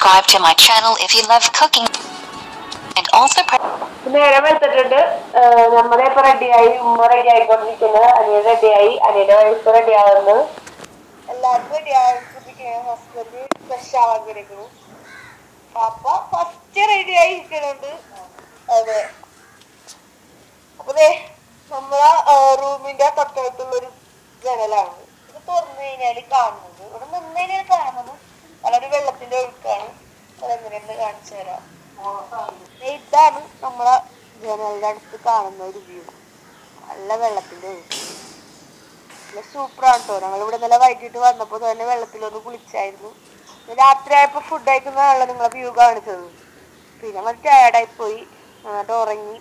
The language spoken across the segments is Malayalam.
subscribe to my channel if you love cooking. And also press നേരം എടുത്തിട്ടുണ്ട് നമ്മുടെ ഇപ്പൊ റെഡിയായി ഉമ്മ റെഡി ആയിക്കൊണ്ടിരിക്കുന്നു അനിയൻ റെഡിയായി അനിയന്റെ വൈഫ് റെഡി ആവുന്നു എല്ലാവർക്കും റെഡി ആയിക്കൊണ്ടിരിക്കുന്നു ഹസ്ബൻഡ് ഫ്രഷ് ആവാൻ കിടക്കുന്നു പാപ്പ ഫസ്റ്റ് റെഡി ആയിരിക്കുന്നുണ്ട് അതെ അപ്പൊ ദേ നമ്മളെ റൂമിന്റെ തൊട്ടടുത്തുള്ള ഒരു ജനലാണ് ഇത് തുറന്നു കഴിഞ്ഞാല് കാണുന്നത് ഇവിടെ നിന്ന് കഴിഞ്ഞാൽ കാണുന്നത് വളരെ വെള്ളത്തിന്റെ ഒഴുക്കാണ് അതെങ്ങനെയെന്ന് കാണിച്ചു തരാം ദേ ഇതാണ് നമ്മളെ ജനലിന്റെ അടുത്ത് കാണുന്ന ഒരു വ്യൂ നല്ല വെള്ളത്തിന്റെ ഒഴുക്ക് നല്ല സൂപ്പറാണ് കേട്ടോ ഞങ്ങൾ ഇവിടെ ഇന്നലെ വൈകിട്ട് വന്നപ്പോൾ തന്നെ വെള്ളത്തിലൊന്ന് കുളിച്ചായിരുന്നു പിന്നെ രാത്രി ആയപ്പോൾ ഫുഡ് കഴിക്കുന്നതാണല്ലോ നിങ്ങളെ വ്യൂ കാണിച്ചത് പിന്നെ ഞങ്ങൾ ടയർഡായി പോയി എന്നിട്ട് ഉറങ്ങി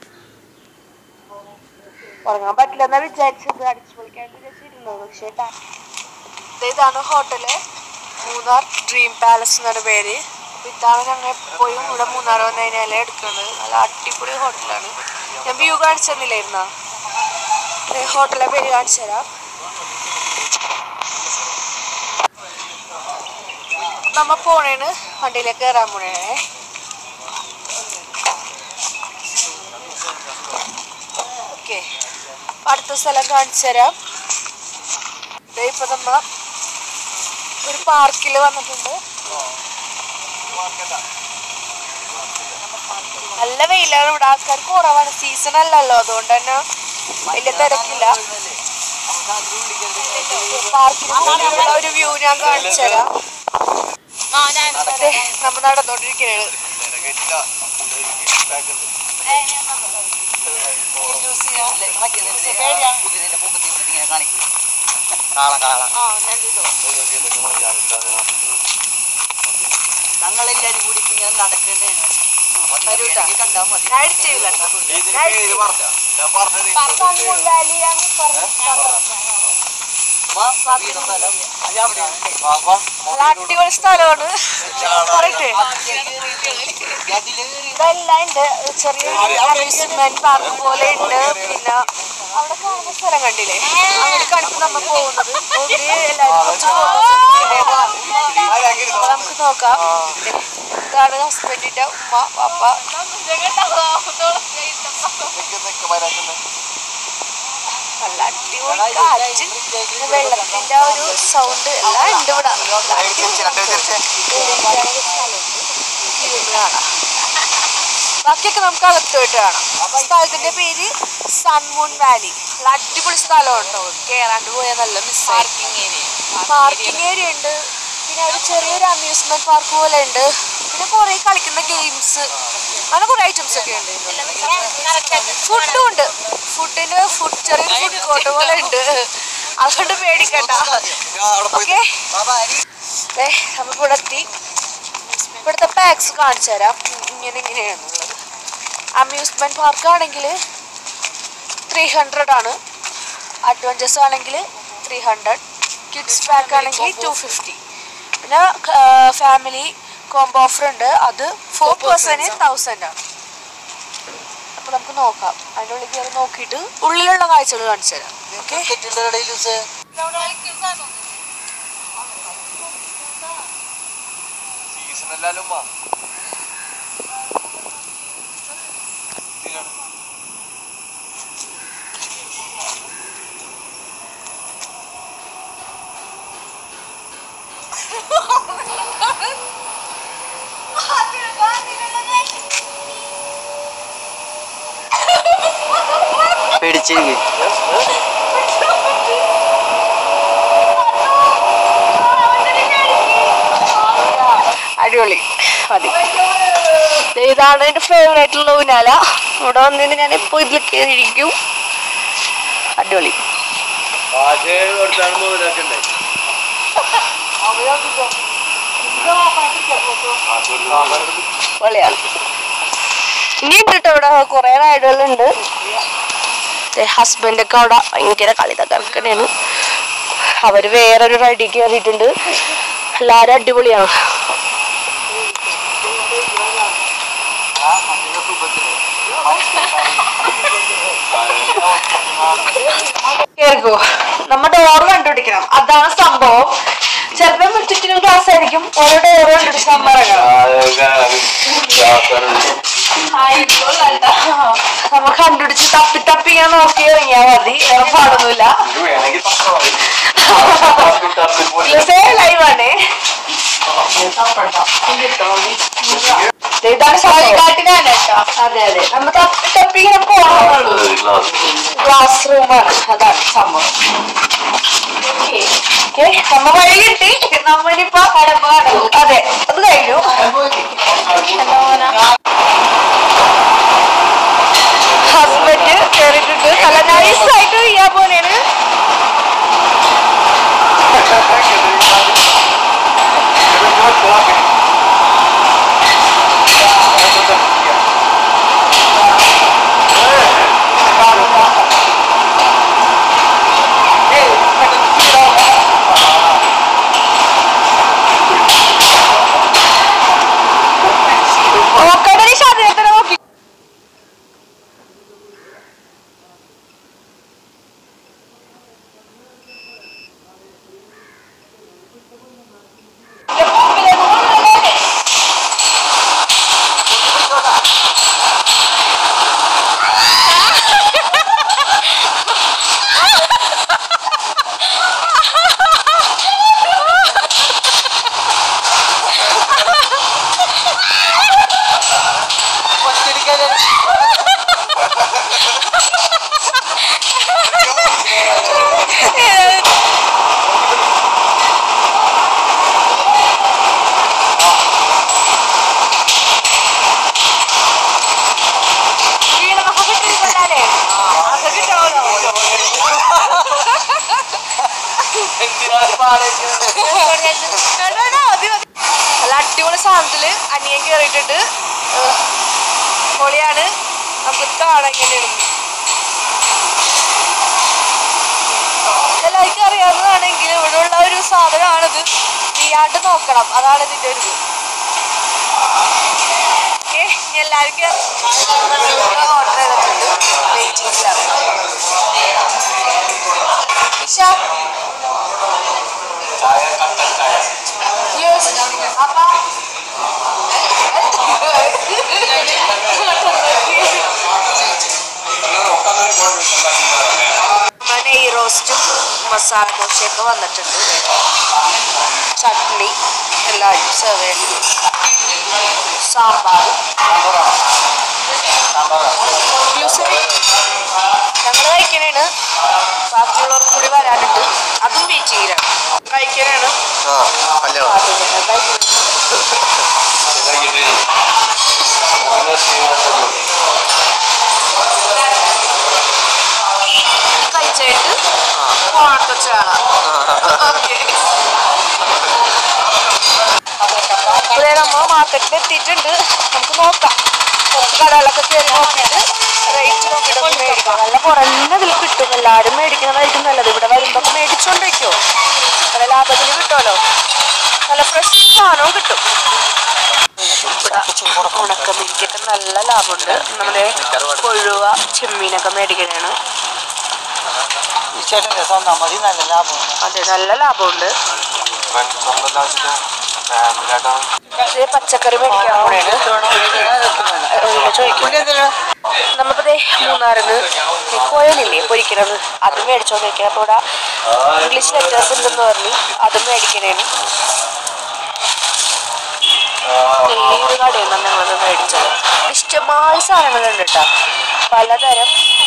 ഉറങ്ങാൻ പറ്റില്ലെന്നാ വിചാരിച്ചത് അടിച്ചു പൊളിക്കാൻ വിചാരിച്ചിരുന്നത് പക്ഷേ ടാ- ദേ ഇതാണ് ഹോട്ടല് മൂന്നാർ ഡ്രീം പാലസ് എന്നാണ് പേര് അപ്പൊ ഇതാണ് ഞങ്ങൾ എപ്പോഴും ഇവിടെ മൂന്നാർ വന്നു കഴിഞ്ഞാൽ എടുക്കുന്നത് നല്ല അടിപൊളി ഹോട്ടലാണ് ഞാൻ വ്യൂ കാണിച്ചു തന്നില്ലായിരുന്നോ ദേ ഹോട്ടലിലെ പേര് കാണിച്ചു തരാം നമ്മ പോണേണ് വണ്ടിയിലേക്ക് കയറാൻ പോണേ ഓക്കെ അടുത്ത സ്ഥലം കാണിച്ചു തരാം ദേ ഇപ്പൊ നമ്മ ഒരു പാർക്കിൽ വന്നിട്ടുണ്ട് നല്ല വെയിലാണ് ഇവിടെ ആൾക്കാർ കുറവാണ് സീസൺ അല്ലല്ലോ അതുകൊണ്ട് തന്നെ വലിയ തിരക്കില്ല പാർക്കിൽ ഒരു വ്യൂ ഞാൻ കാണിച്ചു തരാം അതെ നമ്മ നടന്നോണ്ടിരിക്കുന്നത് ആ ഞാൻ ചെയ്തോ ഞങ്ങളെല്ലാരും കൂടി ഇപ്പൊ ഇങ്ങനെ നടക്കുന്നേ വരൂട്ടാ. കണ്ടാ മതി ഞാൻ edit ചെയ്യൂല കേട്ടോ. ഞാൻ edit ചെയ്യൂല. പറമ്പാൻ വാലിയാണ് പറഞ്ഞത്. വാ, വീട് സ്ഥലം. അത് അവിടെയാണ്. നല്ല അടിപൊളി സ്ഥലമാണ് പറയട്ടെ അതിലേറി ഇതെല്ലാം ഉണ്ട് ചെറിയൊരു അമ്യൂസ്മെന്റ് പാർക്ക് പോലെ ഉണ്ട് പിന്നെ അവിടെ കാണുന്ന സ്ഥലം കണ്ടില്ലേ അങ്ങനെയൊക്കെയാണ് ഇപ്പൊ നമ്മൾ പോകുന്നത് ഓക്കെ എല്ലാവരും കുറച്ച് photos അപ്പൊ നമുക്ക് നോക്കാം ഇതാണ് ഹസ്ബൻഡിന്റെ ഉമ്മ പാപ്പ നല്ല അടിപൊളി കാറ്റ് പിന്നെ വെള്ളത്തിന്റെ ആ ഒരു സൗണ്ട് എല്ലാം ഉണ്ട് ഇവിടെ നല്ല അടിപൊളി ഇരിക്കാനൊക്കെ സ്ഥലമുണ്ട്. ഇരുന്ന് കാണാം ബാക്കിയൊക്കെ നമുക്ക് അകത്ത് പോയിട്ട് കാണാം സ്ഥലത്തിന്റെ പേര് സൺമൂൺ വാലി നല്ല അടിപൊളി സ്ഥലമാണ് കേട്ടോ കേറാണ്ട് പോയാൽ നല്ല miss parking area parking area ഉണ്ട് പിന്നെ ഒരു ചെറിയൊരു അമ്യൂസ്മെന്റ് പാർക്ക് പോലെ ഉണ്ട് പിന്നെ കുറെ കളിക്കുന്ന ഗെയിംസ് അങ്ങനെ കുറെ ഐറ്റംസ് ഒക്കെ ഉണ്ട് ഫുഡും ഉണ്ട് ഫുഡിന് ഫുഡ് ചെറിയൊരു ഫുഡ് കോർട്ട് പോലെ ഉണ്ട് അതുകൊണ്ട് പേടിക്കണ്ട ഓക്കെ നമ്മളിവിടെ എത്തി ഇവിടുത്തെ പാക്സ് കാണിച്ചു തരാം ഇങ്ങനെ ഇങ്ങനെയാണുള്ളത് അമ്യൂസ്മെന്റ് പാർക്ക് ആണെങ്കിൽ ത്രീ ഹൺഡ്രഡ് ആണ് അഡ്വഞ്ചേഴ്സ് ആണെങ്കിൽ ത്രീ ഹൺഡ്രഡ് കിഡ്സ് പാക്ക് ആണെങ്കിൽ ടു ഫിഫ്റ്റി പിന്നെ ഫാമിലി കോംബോ ഓഫർ ഉണ്ട് അത് ഫോർ പേഴ്സന് തൗസൻഡ് ആണ് അപ്പോൾ നമുക്ക് നോക്കാം അതിൻ്റെ ഉള്ളിൽ കയറി നോക്കിയിട്ട് ഉള്ളിലുള്ള കാഴ്ചകൾ കാണിച്ചു തരാം ഓക്കെ കെട്ടിന്റെ ഇടയിൽ യൂസ് പേടിച്ചിരിക്കും അടിപൊളി മതി ദേ ഇതാണ് എൻ്റെ ഫേവറേറ്റ് ഉള്ള ഊനാല ഇവിടെ വന്നിട്ട് ഞാൻ എപ്പോൾ ഇതിൽ കയറിയിരിക്കും അടിപൊളി പൊളിയാണ് ഇനി ഉണ്ട് കേട്ടോ ഇവിടെ കുറെ റൈഡുകളുണ്ട് ഹസ്ബൻഡൊക്കെ അവിടെ ഭയങ്കര കളി തകർക്കണേണ് അവര് വേറൊരു റൈഡിൽ കയറിയിട്ടുണ്ട് എല്ലാരും അടിപൊളിയാണ് കേറിക്കോ നമ്മ ഡോർ കണ്ടുപിടിക്കണം അതാണ് സംഭവം ചിലപ്പോ ചുറ്റിനും ക്ലാസ് ആയിരിക്കും ഓരോ ഡോറ് കണ്ടുപിടിക്കാൻ പറയണം നമ്മ കണ്ടുപിടിച്ച് തപ്പി തപ്പി ഇങ്ങനെ നോക്കി ഇറങ്ങിയാ മതി വേറെ പാടൊന്നുമില്ല ലൈവാണേ ഇതാണ് കാട്ടിനാണ് അതെ അതെ നമ്മ തപ്പി തപ്പി ഇങ്ങനെ പോകണുള്ളൂ ക്ലാസ് റൂമാണ് അതാണ് സംഭവം ഓക്കെ നമ്മ വഴി കിട്ടി നമ്മളിപ്പോ അതെ അത് കഴിഞ്ഞു ഹസ്ബൻഡ് കേറിയിട്ടുണ്ട് നല്ല നൈസ് ആയിട്ട് ചെയ്യാൻ പോലെയാണ് നോക്കട്ടെ ശരീരത്തിന് നോക്കി നല്ല അടിപൊളി സാധനത്തില് അനിയൻ കയറിയിട്ടുണ്ട് പൊളിയാണ് നമുക്ക് കാണാൻ ഇങ്ങനെയാണ് എല്ലാവർക്കും അറിയാവുന്നതാണെങ്കിൽ ഇവിടെ ഉള്ള ഒരു സാധനമാണിത് നീയാണ്ട് നോക്കണം അതാണ് ഇതിന്റെ ഒരു ഇത് ഓക്കെ എല്ലാവർക്കും ഓർഡർ ചെയ്തിട്ടുണ്ട് വെയിറ്റിംഗിലാണ് ഇഷ Yes. apa? നെയ് റോസ്റ്റും മസാല ദോശയൊക്കെ വന്നിട്ടുണ്ട് ചട്നി എല്ലാവരും സെർവ് ചെയ്യുന്നു സാമ്പാർ ഞങ്ങൾ കഴിക്കണേണ് ബാക്കിയുള്ളവർക്ക് കൂടി വരാനുണ്ട് അതും വെയിറ്റ് ചെയ്യലാണ് കഴിക്കാനാണ് കഴിച്ചായിട്ട് ഫോണൊക്കെ കാണാം ഓക്കെ ഇവിടെ നമ്മൾ മാർക്കറ്റിൽ എത്തിയിട്ടുണ്ട് നമുക്ക് നോക്കാം കുറച്ച് കടകളൊക്കെ കയറി നോക്കിയിട്ട് റേറ്റ് നോക്കിയിട്ട് ഒന്ന് മേടിക്കാം നല്ല കുറഞ്ഞതിൽ കിട്ടും എല്ലാവരും മേടിക്കുന്നതായിരിക്കും നല്ലത് ഇവിടെ വരുമ്പോൾ മേടിച്ചോണ്ടിരിക്കുമോ നല്ല ലാഭത്തിന് കിട്ടുമല്ലോ നല്ല ഫ്രഷ് സാധനവും കിട്ടും ഇവിടെ ഉണക്കമീൻക്കൊക്കെ നല്ല ലാഭമുണ്ട് നമ്മുടെ കൊഴുവ ചെമ്മീനൊക്കെ മേടിക്കണേണ് ചേട്ടൻ്റെ സ്വന്തം മതി നല്ല ലാഭം അതെ നല്ല ലാഭമുണ്ട് ഇത് പച്ചക്കറി മേടിക്കാൻ പോണേണ് ഇതിനെ ചോദിക്കും നമ്മളിപ്പോ ദേ മൂന്നാറിന്ന് കോയലില്ലേ പൊരിക്കണത് അത് മേടിച്ചോണ്ടിരിക്കണം അപ്പൊ ഇവിടെ ഇംഗ്ലീഷ് ലെറ്റേഴ്സ് ഉണ്ടെന്ന് പറഞ്ഞു അത് മേടിക്കണേന് ഏത് കടയിൽ നിന്ന് ഞങ്ങളത് മേടിച്ചത് ഇഷ്ടമായ സാധനങ്ങളുണ്ട് കേട്ടോ പലതരം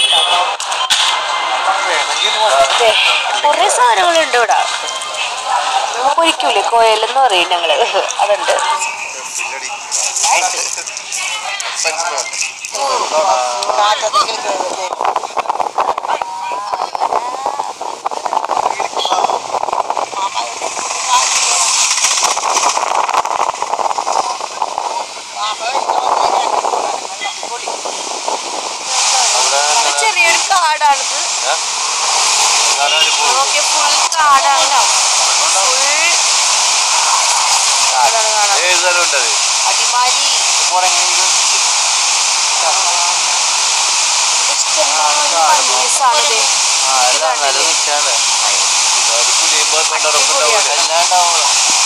ദേ, കുറേ സാധനങ്ങളുണ്ട് ഇവിടെ നമ്മ പൊരിക്കൂലേ കോയലെന്ന് പറയും ഞങ്ങള് അതുണ്ട് ഇത് ചെറിയൊരു കാടാണിത് നോക്കിയ ഫുൾ കാടാണ് ഫുൾ കാടാണ് കാണാൻ അടിമാലി ഇഷ്ടംപോലെ മഞ്ഞസാണ് ദേ. എല്ലാം നല്ല നിൽക്കാണ് പുലിയും എല്ലാം ഉണ്ടാവും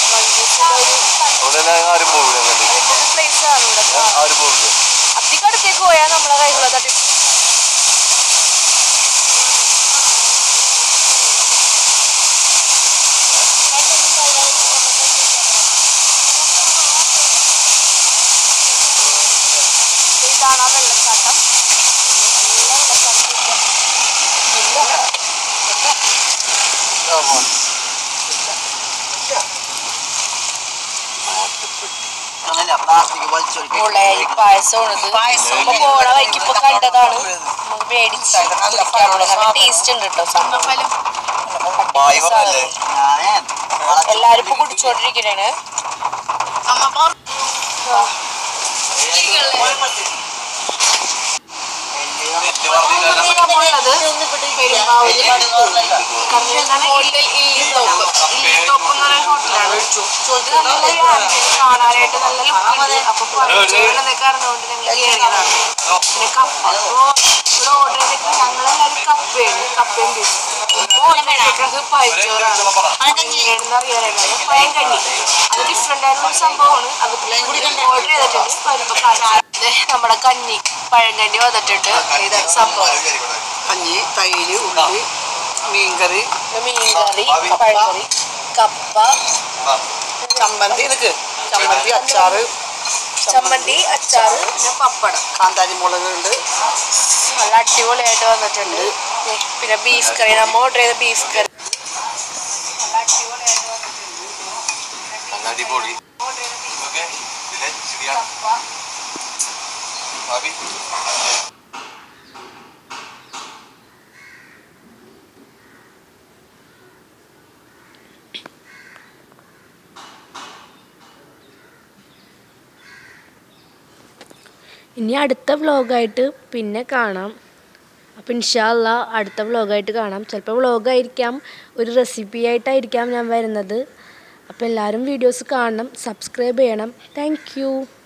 അവിടെ ആരും പോകില്ല അങ്ങോട്ട് പ്ലേസ് ആണ് ഇവിടെ ആരും പോകില്ല അധികം അടുത്തേക്ക് പോയാൽ നമ്മളെ കൈകളെ തട്ടി ഇതാണ് ആ വെള്ളച്ചാട്ടം നല്ല വെള്ളച്ചാട്ടം അങ്ങനെയല്ല പ്ലാസ്റ്റിക് വലിച്ചൊഴിക്കും മുളയരി പായസമാണിത് ഇപ്പൊ പോണ വഴിക്ക് ഇപ്പൊ കണ്ടതാണ് നമുക്ക് മേടിച്ച് കുടിക്കാനുള്ള നല്ല ടേസ്റ്റ് ഉണ്ട് കേട്ടോ സംഭവം ബായി പറഞ്ഞല്ലേ ഞാനേ എല്ലാരും ഇപ്പൊ കുടിച്ചോണ്ടിരിക്കണേണ് തെറ്റ് പറഞ്ഞില്ലല്ലോ നമ്മളുള്ളത് പെരുമ്പാവൂര് ഹോട്ടൽ ഇല്ലിത്തോപ്പ് ഇല്ലിത്തോപ്പ് എന്ന് പറയുന്ന ഹോട്ടലാണ് ഇത് നല്ലൊരു ആംബിയൻസ് കാണാനായിട്ട് നല്ല ലുക്കുണ്ട് അപ്പൊ ചേരുന്നതൊക്കെ അറിഞ്ഞുകൊണ്ട് ഞങ്ങൾ കയറിയതാണ് പിന്നെ കപ്പ അപ്പോ ഇവിടെ ഓർഡർ ചെയ്തിട്ട് ഞങ്ങളെല്ലാവരും കപ്പയാണ് കപ്പയും ബീഫും ഞങ്ങൾക്ക് പഴച്ചോറാണ് എങ്ങനെയാണെന്ന് അറിയാനായിട്ടാണ് പഴങ്കഞ്ഞി അത് ഡിഫറെന്റ് ആയിട്ടുള്ള ഒരു സംഭവമാണ് അത് ഓർഡർ ചെയ്തിട്ടുണ്ട് വരുമ്പോ കാണിച്ചു ദേ നമ്മുടെ കഞ്ഞി പഴങ്കഞ്ഞി വന്നിട്ടുണ്ട് ഇതാണ് സംഭവം കഞ്ഞി തൈര് ഉള്ളി മീൻകറി പിന്നെ മീൻകറി പഴങ്കറി കപ്പ ചമ്മന്തി നിക്ക് ചമ്മന്തി അച്ചാറ് ചമ്മന്തി അച്ചാറ് പിന്നെ പപ്പടം കാന്താരി മുളകുണ്ട് നല്ല അടിപൊളിയായിട്ട് വന്നിട്ടുണ്ട് ദേ, പിന്നെ ബീഫ് കറി നമ്മ ഓർഡർ ചെയ്ത ബീഫ് കറി നല്ല അടിപൊളി ഓക്കെ ഇതിലെ ശരിയാണ് ഭാവി ഇനി അടുത്ത വ്ളോഗായിട്ട് പിന്നെ കാണാം അപ്പോൾ ഇൻഷാല്ല അടുത്ത വ്ളോഗായിട്ട് കാണാം ചിലപ്പോൾ വ്ളോഗായിരിക്കാം ഒരു റെസിപ്പി ആയിട്ടായിരിക്കാം ഞാൻ വരുന്നത് അപ്പോൾ എല്ലാവരും വീഡിയോസ് കാണണം സബ്സ്ക്രൈബ് ചെയ്യണം താങ്ക്